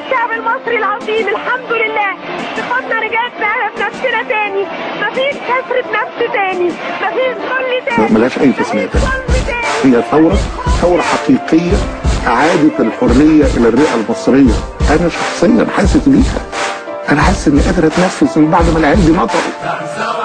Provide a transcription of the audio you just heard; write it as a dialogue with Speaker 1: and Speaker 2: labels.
Speaker 1: الشعب المصري العظيم الحمد لله ثقتنا رجعت معانا في نفسنا تاني مفيش كسر بنفس تاني مفيش ظل تاني
Speaker 2: ملهاش أي تسمية
Speaker 1: مفيش ظلم تاني
Speaker 2: هي ثورة ثورة حقيقية أعادت الحرية إلى الرئة المصرية أنا شخصيا حاسس بيها أنا حاسس إني قادر أتنفس من بعد ما العيال دي نطروا